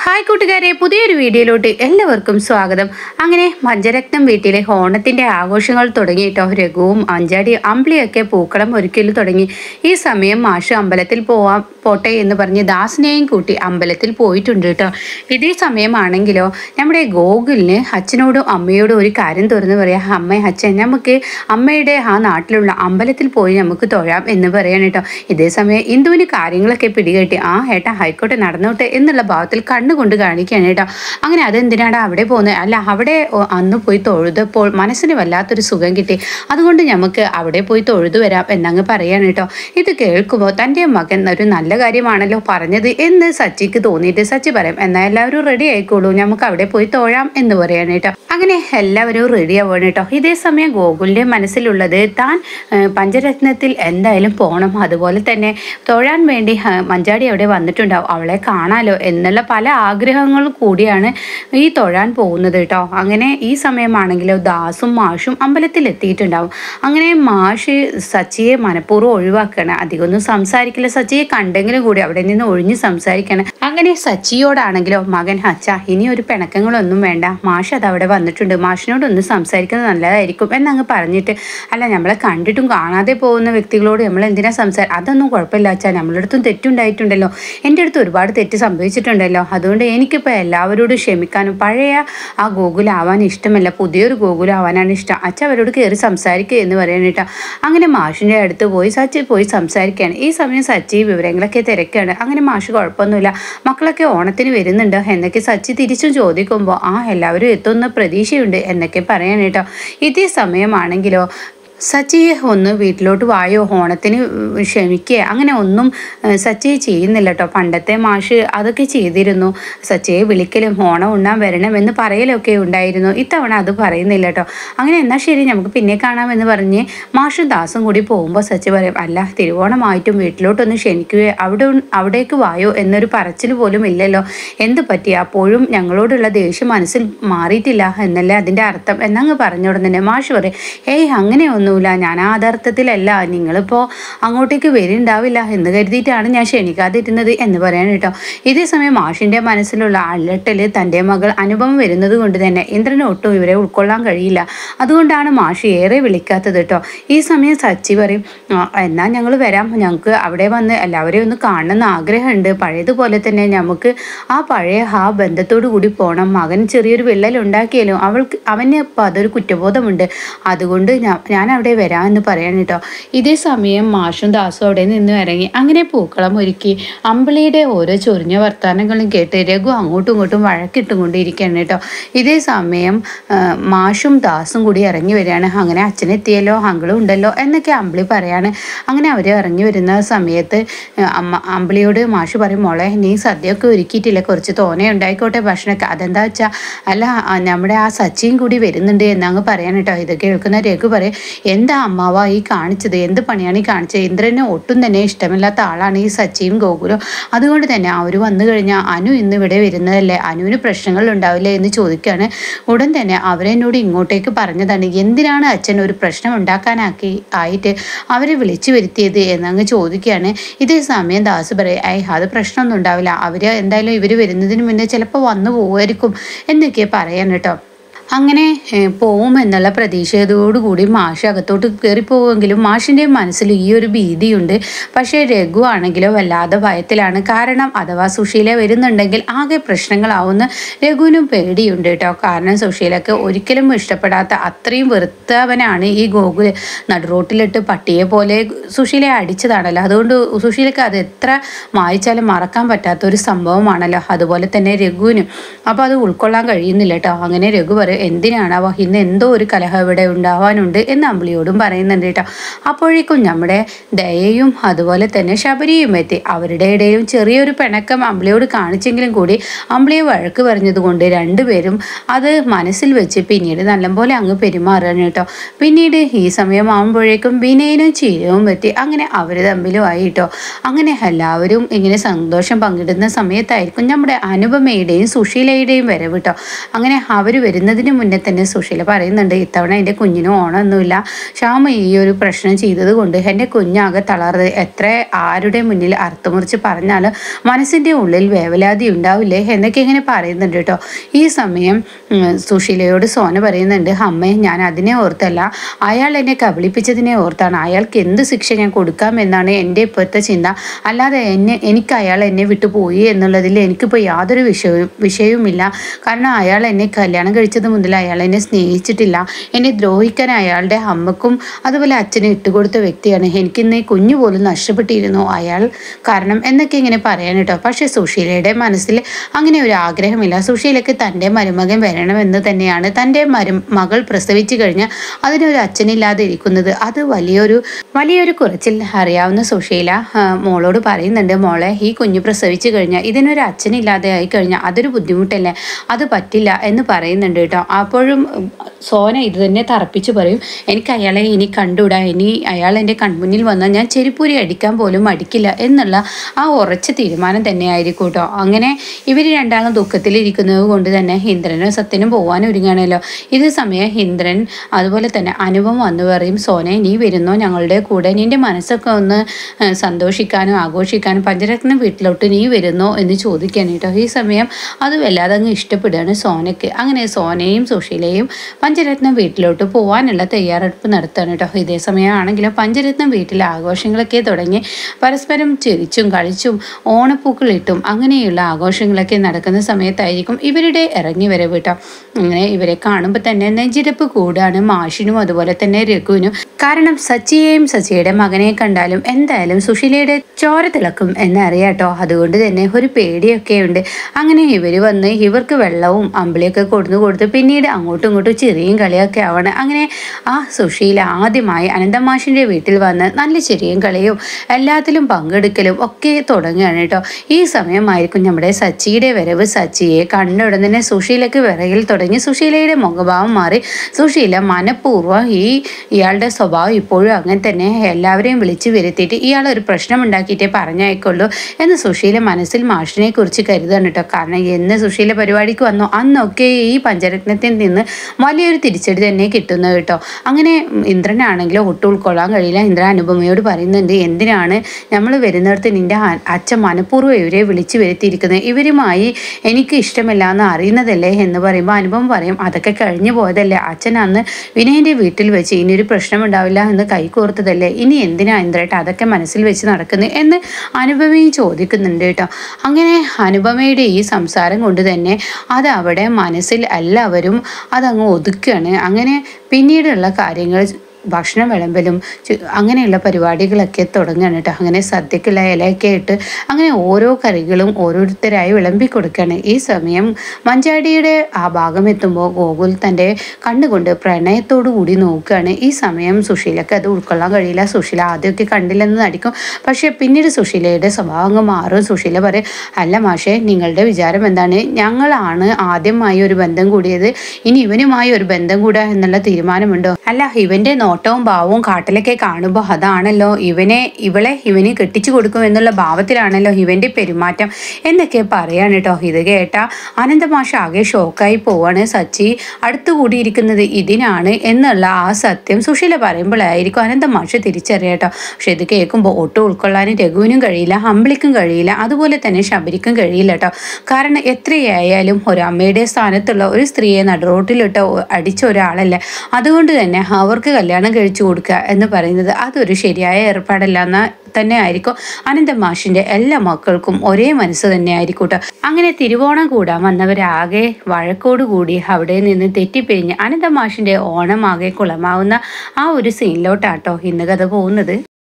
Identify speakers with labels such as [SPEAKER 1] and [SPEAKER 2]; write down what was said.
[SPEAKER 1] hi കൂട്ടുകാരെ പുതിയൊരു വീഡിയോയിലോട്ട് എല്ലാവർക്കും സ്വാഗതം അങ്ങനെ മഞ്ചരത്നം വീട്ടിലെ ഓണത്തിൻ്റെ ആഘോഷങ്ങൾ തുടങ്ങിയിട്ടോ രഘുവും അഞ്ചാടി അമ്പിളിയൊക്കെ പൂക്കളം ഒരുക്കൽ തുടങ്ങി ഈ സമയം മാഷ് അമ്പലത്തിൽ പോവാൻ പോട്ടെ എന്ന് പറഞ്ഞ് ദാസിനെയും കൂട്ടി അമ്പലത്തിൽ പോയിട്ടുണ്ട് കേട്ടോ ഇതേ സമയമാണെങ്കിലോ നമ്മുടെ ഗോകുലിന് അച്ഛനോടും അമ്മയോടും ഒരു കാര്യം തുറന്ന് പറയാം അമ്മ അച്ഛൻ നമുക്ക് അമ്മയുടെ ആ നാട്ടിലുള്ള അമ്പലത്തിൽ പോയി നമുക്ക് തൊഴാം എന്ന് പറയാൻ കേട്ടോ ഇതേ സമയം ഇന്ദുവിന് കാര്യങ്ങളൊക്കെ പിടികെട്ടി ആ ഏട്ടാ ഹൈക്കോട്ടെ നടന്നോട്ടെ എന്നുള്ള ഭാവത്തിൽ കണ്ണുകൊണ്ട് കാണിക്കുകയാണ് കേട്ടോ അങ്ങനെ അതെന്തിനാടാ അവിടെ പോകുന്നത് അല്ല അവിടെ ഒ- അന്ന് പോയി തൊഴുതപ്പോൾ മനസ്സിന് വല്ലാത്തൊരു സുഖം കിട്ടി അതുകൊണ്ട് നമുക്ക് അവിടെ പോയി തൊഴുതു വരാം എന്നങ്ങ് പറയാണ് കേട്ടോ ഇത് കേൾക്കുമ്പോൾ തൻ്റെ മകൻ ഒരു നല്ല കാര്യമാണല്ലോ പറഞ്ഞത് എന്ന് സച്ചിക്ക് തോന്നിയിട്ട് സച്ചി പറയും എന്നാൽ എല്ലാവരും റെഡി ആയിക്കോളൂ നമുക്ക് അവിടെ പോയി തൊഴാം എന്ന് പറയാണ് കേട്ടോ അങ്ങനെ എല്ലാവരും റെഡി ആവുകയാണ് കേട്ടോ ഇതേ സമയം ഗോകുലിൻ്റെ മനസ്സിലുള്ളത് താൻ ഏഹ്, പഞ്ചരത്നത്തിൽ എന്തായാലും പോകണം അതുപോലെ തന്നെ തൊഴാൻ വേണ്ടി ആ, മഞ്ചാടി അവിടെ വന്നിട്ടുണ്ടാവും അവളെ കാണാലോ എന്നുള്ള പല ആഗ്രഹങ്ങളും കൂടിയാണ് ഈ തൊഴാൻ പോകുന്നത് കേട്ടോ അങ്ങനെ ഈ സമയമാണെങ്കിലോ ദാസും മാഷും അമ്പലത്തിൽ എത്തിയിട്ടുണ്ടാവും അങ്ങനെ മാഷ് സച്ചിയെ മനഃപൂർവ്വം ഒഴിവാക്കുകയാണ് അധികമൊന്നും സംസാരിക്കില്ല സച്ചിയെ കണ്ടെങ്കിലും കൂടി അവിടെ നിന്ന് ഒഴിഞ്ഞ് സംസാരിക്കണം അങ്ങനെ സച്ചിയോടാണെങ്കിലോ മകൻ അച്ഛ ഇനി ഒരു പിണക്കങ്ങളൊന്നും വേണ്ട മാഷ് അത് അവിടെ വന്നിട്ടുണ്ട് മാഷിനോടൊന്ന് സംസാരിക്കുന്നത് നല്ലതായിരിക്കും എന്നങ്ങ് പറഞ്ഞിട്ട് അല്ല നമ്മളെ കണ്ടിട്ടും കാണാതെ പോകുന്ന വ്യക്തികളോട് നമ്മൾ എന്തിനാ സംസാരം അതൊന്നും കുഴപ്പമില്ല അച്ഛാ നമ്മളുടെ അടുത്തും തെറ്റുണ്ടായിട്ടുണ്ടല്ലോ എൻ്റെ അടുത്ത് ഒരുപാട് തെറ്റ് സംഭവിച്ചിട്ടുണ്ടല്ലോ അതുകൊണ്ട് എനിക്കിപ്പോൾ എല്ലാവരോടും ക്ഷമിക്കാനും പഴയ ആ ഗോകുലാവാൻ ഇഷ്ടമല്ല പുതിയൊരു ഗോകുലാവാനാണ് ഇഷ്ടം അച്ഛ അവരോട് കയറി സംസാരിക്കുക എന്ന് പറയാനിട്ടാ അങ്ങനെ മാഷിൻ്റെ അടുത്ത് പോയി സച്ചി പോയി സംസാരിക്കുകയാണ് ഈ സമയം സച്ചി വിവരങ്ങളൊക്കെ തിരക്കുകയാണ് അങ്ങനെ മാഷ് കുഴപ്പമൊന്നുമില്ല മക്കളൊക്കെ ഓണത്തിന് വരുന്നുണ്ട് എന്നൊക്കെ സച്ചി തിരിച്ചും ചോദിക്കുമ്പോൾ ആ എല്ലാവരും എത്തുന്ന പ്രതീക്ഷയുണ്ട് എന്നൊക്കെ പറയാൻ കേട്ടോ ഇതേ സമയമാണെങ്കിലോ സച്ചിയെ ഒന്ന് വീട്ടിലോട്ട് വായോ ഓണത്തിന് ക്ഷമിക്കുക അങ്ങനെ ഒന്നും ഏഹ്, സച്ചി ചെയ്യുന്നില്ല കേട്ടോ പണ്ടത്തെ മാഷ് അതൊക്കെ ചെയ്തിരുന്നു സച്ചിയെ വിളിക്കലും ഓണം ഉണ്ണാൻ വരണമെന്ന് പറയലൊക്കെ ഉണ്ടായിരുന്നു ഇത്തവണ അത് പറയുന്നില്ല കേട്ടോ അങ്ങനെ എന്നാൽ ശരി നമുക്ക് പിന്നെ കാണാമെന്ന് പറഞ്ഞ് മാഷും ദാസും കൂടി പോകുമ്പോൾ സച്ചി പറയും അല്ല തിരുവോണമായിട്ടും വീട്ടിലോട്ടൊന്ന് ക്ഷണിക്കുകയോ അവിടെ ഉൺ- അവിടേക്ക് വായോ എന്നൊരു പറച്ചിൽ പോലും ഇല്ലല്ലോ എന്ത് പറ്റി അപ്പോഴും ഞങ്ങളോടുള്ള ദേഷ്യം മനസ്സിൽ മാറിയിട്ടില്ല എന്നല്ലേ അതിൻ്റെ അർത്ഥം എന്നങ്ങ് പറഞ്ഞ ഉടനെ തന്നെ മാഷ് പറയും ഏയ് അങ്ങനെയൊന്നുമില്ല ഞാൻ ആ അർത്ഥത്തിലല്ല നിങ്ങളിപ്പോൾ അങ്ങോട്ടേക്ക് വരുന്നുണ്ടാവില്ല എന്ന് കരുതിയിട്ടാണ് ഞാൻ ക്ഷണിക്കാതിരുന്നത് എന്ന് പറയാൻ കേട്ടോ ഇതേ സമയം മാഷിൻ്റെ മനസ്സിലുള്ള അലട്ടൽ തൻ്റെ മകൾ അനുഭവം വരുന്നത് കൊണ്ട് തന്നെ ഇന്ദ്രന് ഒട്ടും ഇവരെ ഉൾക്കൊള്ളാൻ കഴിയില്ല അതുകൊണ്ടാണ് മാഷ് ഏറെ വിളിക്കാത്തത് കേട്ടോ ഈ സമയം സച്ചി പറയും "ആ, എന്നാൽ ഞങ്ങൾ വരാം ഞങ്ങൾക്ക് അവിടെ വന്ന് എല്ലാവരെയും ഒന്ന് കാണണമെന്ന് ആഗ്രഹമുണ്ട് പഴയതുപോലെ തന്നെ നമുക്ക് ആ പഴയ ആ ബന്ധത്തോടു കൂടി പോകണം മകൻ ചെറിയൊരു വിള്ളൽ ഉണ്ടാക്കിയാലും അവൾക്ക് അവന് ഇപ്പം അതൊരു കുറ്റബോധമുണ്ട് അതുകൊണ്ട് ഞാൻ ഞാൻ അവിടെ വരാമെന്ന് പറയാൻ കേട്ടോ ഇതേ സമയം മാഷും ദാസും അവിടെ നിന്ന് ഇറങ്ങി അങ്ങനെ പൂക്കളം ഒരുക്കി അമ്പിളിയുടെ ഓരോ ചൊറിഞ്ഞ വർത്തമാനങ്ങളും കേട്ട് രഘു അങ്ങോട്ടും ഇങ്ങോട്ടും വഴക്കിട്ടും കൊണ്ടിരിക്കുകയാണ് കേട്ടോ ഇതേ സമയം ആ, മാഷും ദാസും കൂടി ഇറങ്ങി വരികയാണ് അങ്ങനെ അച്ഛനെത്തിയല്ലോ അങ്കിളും ഉണ്ടല്ലോ എന്നൊക്കെ അമ്പിളി പറയാണ് അങ്ങനെ അവർ ഇറങ്ങി വരുന്ന സമയത്ത് ആ, അമ്മ അമ്പിളിയോട് മാഷ് പറയും മോളെ നീ സദ്യയൊക്കെ ഒരുക്കിയിട്ടില്ല കുറച്ച് തോനെ ഉണ്ടായിക്കോട്ടെ ഭക്ഷണമൊക്കെ അതെന്താ വെച്ചാൽ അല്ല ആ, നമ്മുടെ ആ സച്ചിയും കൂടി വരുന്നുണ്ട് എന്നങ്ങ് പറയാൻ കേട്ടോ ഇത് കേൾക്കുന്ന രഘു പറയും എന്താ അമ്മാവ ഈ കാണിച്ചത് എന്ത് പണിയാണ് ഈ കാണിച്ചത് ഇന്ദ്രന് ഒട്ടും തന്നെ ഇഷ്ടമില്ലാത്ത ആളാണ് ഈ സച്ചിയും ഗോകുലും അതുകൊണ്ട് തന്നെ അവർ വന്നു കഴിഞ്ഞാൽ അനു ഇന്ന് ഇവിടെ വരുന്നതല്ലേ അനുവിന് പ്രശ്നങ്ങൾ ഉണ്ടാവില്ലേ എന്ന് ചോദിക്കുകയാണ് ഉടൻ തന്നെ അവരെന്നോട് ഇങ്ങോട്ടേക്ക് പറഞ്ഞതാണ് എന്തിനാണ് അച്ഛൻ ഒരു പ്രശ്നം ഉണ്ടാക്കാനാക്കി ആയിട്ട് അവരെ വിളിച്ചു വരുത്തിയത് എന്നങ്ങ് ചോദിക്കുകയാണ് ഇതേ സമയം ദാസ് പറയും ഐ അത് പ്രശ്നമൊന്നും ഉണ്ടാവില്ല അവർ എന്തായാലും ഇവർ വരുന്നതിന് മുന്നേ ചിലപ്പോൾ വന്നു പോകുമായിരിക്കും എന്നൊക്കെ പറയാൻ കേട്ടോ അങ്ങനെ ഏഹ്, പോവുമെന്നുള്ള പ്രതീക്ഷയോടുകൂടി മാഷ് അകത്തോട്ട് കയറിപ്പോവുമെങ്കിലും മാഷിൻ്റെ മനസ്സിൽ ഈ ഒരു ഭീതിയുണ്ട് പക്ഷേ രഘു ആണെങ്കിലോ വല്ലാതെ ഭയത്തിലാണ് കാരണം അഥവാ സുശീല വരുന്നുണ്ടെങ്കിൽ ആകെ പ്രശ്നങ്ങളാവുന്ന രഘുവിനും പേടിയുണ്ട് കേട്ടോ കാരണം സുശീലക്ക് ഒരിക്കലും ഇഷ്ടപ്പെടാത്ത അത്രയും വെറുത്തവനാണ് ഈ ഗോകുല് നടുറോട്ടിലിട്ട് പട്ടിയെ പോലെ സുശീലയെ അടിച്ചതാണല്ലോ അതുകൊണ്ട് സുശീലക്ക് അത് എത്ര മായിച്ചാലും മറക്കാൻ പറ്റാത്ത ഒരു സംഭവമാണല്ലോ അതുപോലെ തന്നെ രഘുവിനും അപ്പോൾ അത് ഉൾക്കൊള്ളാൻ കഴിയുന്നില്ല കേട്ടോ അങ്ങനെ രഘു പറയും എന്തിനാണാവോ ഇന്ന് എന്തോ ഒരു കലഹം ഇവിടെ ഉണ്ടാവാനുണ്ട് എന്ന് അമ്പിളിയോടും പറയുന്നുണ്ട് കേട്ടോ അപ്പോഴേക്കും നമ്മുടെ ദയയും അതുപോലെ തന്നെ ശബരിയും എത്തി അവരുടെ ഇടയിലും ചെറിയൊരു പിണക്കം അമ്പിളിയോട് കാണിച്ചെങ്കിലും കൂടി അമ്പിളിയെ വഴക്ക് പറഞ്ഞതുകൊണ്ട് രണ്ടുപേരും അത് മനസ്സിൽ വെച്ച് പിന്നീട് നല്ലപോലെ അങ്ങ് പെരുമാറുകയാണ് കേട്ടോ പിന്നീട് ഈ സമയമാകുമ്പോഴേക്കും വിനയനും ചീരവും എത്തി അങ്ങനെ അവർ തമ്മിലുമായി കേട്ടോ അങ്ങനെ എല്ലാവരും ഇങ്ങനെ സന്തോഷം പങ്കിടുന്ന സമയത്തായിരിക്കും നമ്മുടെ അനുപമയുടെയും സുശീലയുടെയും വരവ് കേട്ടോ അങ്ങനെ അവർ വരുന്നതിന് അതിനു മുന്നേ തന്നെ സുശീല പറയുന്നുണ്ട് ഇത്തവണ എൻ്റെ കുഞ്ഞിന് ഓണമൊന്നുമില്ല ശ്യാമ ഈ ഒരു പ്രശ്നം ചെയ്തത് കൊണ്ട് എൻ്റെ കുഞ്ഞാകെ തളർന്ന് എത്ര ആരുടെ മുന്നിൽ അർത്ഥമുറിച്ച് പറഞ്ഞാൽ മനസ്സിൻ്റെ ഉള്ളിൽ വേവലാതി ഉണ്ടാവില്ലേ എന്നൊക്കെ ഇങ്ങനെ പറയുന്നുണ്ട് കേട്ടോ ഈ സമയം ഉം, സുശീലയോട് സോന പറയുന്നുണ്ട് അമ്മേ ഞാൻ അതിനെ ഓർത്തല്ല അയാൾ എന്നെ കബളിപ്പിച്ചതിനെ ഓർത്താണ് അയാൾക്ക് എന്ത് ശിക്ഷ ഞാൻ കൊടുക്കാമെന്നാണ് എൻ്റെ ഇപ്പോഴത്തെ ചിന്ത അല്ലാതെ എന്നെ എനിക്ക് അയാൾ എന്നെ വിട്ടു പോയി എന്നുള്ളതിൽ എനിക്കിപ്പോൾ യാതൊരു വിഷയവും വിഷയവുമില്ല കാരണം അയാൾ എന്നെ കല്യാണം കഴിച്ചത് മുതൽ അയാൾ എന്നെ സ്നേഹിച്ചിട്ടില്ല എന്നെ ദ്രോഹിക്കാൻ അയാളുടെ അമ്മക്കും അതുപോലെ അച്ഛനും ഇട്ടുകൊടുത്ത വ്യക്തിയാണ് എനിക്കിന്ന് ഈ കുഞ്ഞു പോലും നഷ്ടപ്പെട്ടിരുന്നു അയാൾ കാരണം എന്നൊക്കെ ഇങ്ങനെ പറയാൻ കേട്ടോ പക്ഷേ സുശീലയുടെ മനസ്സിൽ അങ്ങനെ ഒരു ആഗ്രഹമില്ല സുശീലയ്ക്ക് തൻ്റെ മരുമകൻ വരണമെന്ന് തന്നെയാണ് തൻ്റെ മരു മകൾ പ്രസവിച്ചു കഴിഞ്ഞാൽ അതിനൊരു അച്ഛനില്ലാതെ ഇരിക്കുന്നത് അത് വലിയൊരു വലിയൊരു കുറച്ചിൽ അറിയാവുന്ന സുശീല ആ, മോളോട് പറയുന്നുണ്ട് മോളെ ഈ കുഞ്ഞ് പ്രസവിച്ചു കഴിഞ്ഞാൽ ഇതിനൊരു അച്ഛനില്ലാതെ ആയി കഴിഞ്ഞാൽ അതൊരു ബുദ്ധിമുട്ടല്ലേ അത് പറ്റില്ല എന്ന് പറയുന്നുണ്ട് കേട്ടോ അപ്പോഴും ഉം, സോന ഇത് തന്നെ തറപ്പിച്ച് പറയും എനിക്ക് അയാളെ ഇനി കണ്ടുകൂടാ ഇനി അയാൾ എൻ്റെ കൺമുന്നിൽ വന്നാൽ ഞാൻ ചെരിപ്പൂരി അടിക്കാൻ പോലും മടിക്കില്ല എന്നുള്ള ആ ഉറച്ച തീരുമാനം തന്നെ ആയിരിക്കും കേട്ടോ അങ്ങനെ ഇവർ രണ്ടാളും ദുഃഖത്തിലിരിക്കുന്നത് കൊണ്ട് തന്നെ ഇന്ദ്രനും സത്യനും പോകാൻ ഒരുങ്ങാണല്ലോ ഇതേ സമയം ഇന്ദ്രൻ അതുപോലെ തന്നെ അനുപം വന്നു പറയും സോനെ നീ വരുന്നോ ഞങ്ങളുടെ കൂടെ നിന്റെ മനസ്സൊക്കെ ഒന്ന് ആ, സന്തോഷിക്കാനും ആഘോഷിക്കാനും പഞ്ചരത്നം വീട്ടിലോട്ട് നീ വരുന്നോ എന്ന് ചോദിക്കാൻ കേട്ടോ ഈ സമയം അത് വല്ലാതെ അങ്ങ് ഇഷ്ടപ്പെടുകയാണ് സോനയ്ക്ക് അങ്ങനെ സോനയും സുശീലയും പഞ്ചരത്നം വീട്ടിലോട്ട് പോകാനുള്ള തയ്യാറെടുപ്പ് നടത്തുകയാണ് കേട്ടോ ഇതേ സമയമാണെങ്കിലും പഞ്ചരത്നം വീട്ടിലെ ആഘോഷങ്ങളൊക്കെ തുടങ്ങി പരസ്പരം ചിരിച്ചും കളിച്ചും ഓണപ്പൂക്കളിട്ടും അങ്ങനെയുള്ള ആഘോഷങ്ങളൊക്കെ നടക്കുന്ന സമയത്തായിരിക്കും ഇവരുടെ ഇറങ്ങി വരവ് കേട്ടോ അങ്ങനെ ഇവരെ കാണുമ്പോൾ തന്നെ നെഞ്ചിരപ്പ് കൂടാണ് മാഷിനും അതുപോലെ തന്നെ രഘുവിനും കാരണം സച്ചിയെയും സച്ചിയുടെ മകനെ കണ്ടാലും എന്തായാലും സുശീലയുടെ ചോര തിളക്കും എന്നറിയാട്ടോ അതുകൊണ്ട് തന്നെ ഒരു പേടിയൊക്കെ ഉണ്ട് അങ്ങനെ ഇവർ വന്ന് ഇവർക്ക് വെള്ളവും അമ്പിളിയൊക്കെ കൊടുത്തു കൊടുത്ത് പിന്നീട് അങ്ങോട്ടും ഇങ്ങോട്ടും ചെറിയും കളിയൊക്കെ ആവണം അങ്ങനെ ആ സുശീല ആദ്യമായി അനന്തമാഷിൻ്റെ വീട്ടിൽ വന്ന് നല്ല ചെറിയും കളിയും എല്ലാത്തിലും പങ്കെടുക്കലും ഒക്കെ തുടങ്ങുകയാണ് കേട്ടോ ഈ സമയമായിരിക്കും നമ്മുടെ സച്ചിയുടെ വരവ് സച്ചിയെ കണ്ടുടൻ തന്നെ സുശീലയ്ക്ക് വിറകിൽ തുടങ്ങി സുശീലയുടെ മുഖഭാവം മാറി സുശീല മനഃപൂർവ്വം ഈ ഇയാളുടെ സ്വഭാവം ഇപ്പോഴും അങ്ങനെ തന്നെ എല്ലാവരെയും വിളിച്ചു വരുത്തിയിട്ട് ഇയാൾ ഒരു പ്രശ്നം ഉണ്ടാക്കിയിട്ടേ പറഞ്ഞയക്കുള്ളൂ എന്ന് സുശീല മനസ്സിൽ മാഷിനെ കുറിച്ച് കരുതാണ് കേട്ടോ കാരണം എന്ന് സുശീല പരിപാടിക്ക് വന്നോ അന്നൊക്കെ ഈ പഞ്ചരത്നത്തിൽ നിന്ന് വലിയൊരു തിരിച്ചടി തന്നെ കിട്ടുന്നത് കേട്ടോ അങ്ങനെ ഉം, ഇന്ദ്രനാണെങ്കിലും ഒട്ടും ഉൾക്കൊള്ളാൻ കഴിയില്ല ഇന്ദ്രൻ അനുപമയോട് പറയുന്നുണ്ട് എന്തിനാണ് നമ്മൾ വരുന്നിടത്ത് നിന്റെ അ- അച്ഛൻ മനഃപൂർവ്വം ഇവരെ വിളിച്ചു വരുത്തിയിരിക്കുന്നത് ഇവരുമായി എനിക്ക് ഇഷ്ടമില്ല എന്ന് അറിയുന്നതല്ലേ എന്ന് പറയുമ്പോൾ അനുപമ പറയും അതൊക്കെ കഴിഞ്ഞു പോയതല്ലേ അച്ഛൻ അന്ന് വിനയൻ്റെ വീട്ടിൽ വെച്ച് ഇനിയൊരു പ്രശ്നം ഉണ്ടാവില്ല എന്ന് കൈകോർത്തതല്ലേ ഇനി എന്തിനാ ഇന്ദ്രേട്ട അതൊക്കെ മനസ്സിൽ വെച്ച് നടക്കുന്നത് എന്ന് അനുപമയും ചോദിക്കുന്നുണ്ട് കേട്ടോ അങ്ങനെ അനുപമയുടെ ഈ സംസാരം കൊണ്ട് തന്നെ അത് അവിടെ മനസ്സിൽ എല്ലാവരും അതങ്ങ് ഒതുക്കുകയാണ് അങ്ങനെ പിന്നീടുള്ള കാര്യങ്ങൾ ഭക്ഷണം വിളമ്പലും ചു- അങ്ങനെയുള്ള പരിപാടികളൊക്കെ തുടങ്ങുകയാണ് കേട്ടോ അങ്ങനെ സദ്യക്കുള്ള ഇലയൊക്കെ ഇട്ട് അങ്ങനെ ഓരോ കറികളും ഓരോരുത്തരായി വിളമ്പി കൊടുക്കുകയാണ് ഈ സമയം മഞ്ചാടിയുടെ ആ ഭാഗം എത്തുമ്പോൾ ഗോകുൽ തൻ്റെ കണ്ണുകൊണ്ട് പ്രണയത്തോടു കൂടി നോക്കുകയാണ് ഈ സമയം സുശീലക്ക് അത് ഉൾക്കൊള്ളാൻ കഴിയില്ല സുശീല ആദ്യമൊക്കെ കണ്ടില്ലെന്ന് നടിക്കും പക്ഷേ പിന്നീട് സുശീലയുടെ സ്വഭാവം അങ്ങ് മാറും സുശീല പറയും അല്ല മാഷേ നിങ്ങളുടെ വിചാരം എന്താണ് ഞങ്ങളാണ് ആദ്യമായി ഒരു ബന്ധം കൂടിയത് ഇനി ഇവനുമായി ഒരു ബന്ധം കൂടാ എന്നുള്ള തീരുമാനമുണ്ടോ അല്ല ഇവന്റെ നോട്ടവും ഭാവവും കാട്ടിലൊക്കെ കാണുമ്പോൾ അതാണല്ലോ ഇവനെ ഇവളെ ഇവന് കെട്ടിച്ചു കൊടുക്കും എന്നുള്ള ഭാവത്തിലാണല്ലോ ഇവന്റെ പെരുമാറ്റം എന്നൊക്കെ പറയാണ് കേട്ടോ ഇത് കേട്ട അനന്തമാഷ ആകെ ഷോക്കായി പോവാണ് സച്ചി അടുത്തുകൂടിയിരിക്കുന്നത് ഇതിനാണ് എന്നുള്ള ആ സത്യം സുശീല പറയുമ്പോഴായിരിക്കും അനന്തമാഷ് തിരിച്ചറിയാട്ടോ പക്ഷെ ഇത് കേൾക്കുമ്പോൾ ഒട്ടും ഉൾക്കൊള്ളാനും രഘുവിനും കഴിയില്ല അമ്പിളിക്കും കഴിയില്ല അതുപോലെ തന്നെ ശബരിക്കും കഴിയില്ല കേട്ടോ കാരണം എത്രയായാലും ഒരു അമ്മയുടെ സ്ഥാനത്തുള്ള ഒരു സ്ത്രീയെ നടുറോട്ടിലിട്ട് ഒ- അടിച്ച ഒരാളല്ലേ അതുകൊണ്ട് തന്നെ അവർക്ക് കല്യാണം കഴിച്ചു കൊടുക്കുക എന്ന് പറയുന്നത് അതൊരു ശരിയായ ഏർപ്പാടല്ല എന്ന തന്നെ ആയിരിക്കും അനന്തമാഷിൻ്റെ എല്ലാ മക്കൾക്കും ഒരേ മനസ്സ് തന്നെ ആയിരിക്കും കേട്ടോ അങ്ങനെ തിരുവോണം കൂടാൻ വന്നവരാകെ വഴക്കോടുകൂടി അവിടെ നിന്ന് തെറ്റിപ്പിരിഞ്ഞ് അനന്തമാഷിൻ്റെ ഓണമാകെ കുളമാവുന്ന ആ ഒരു സീനിലോട്ടാട്ടോ ഇന്ന് കഥ പോകുന്നത്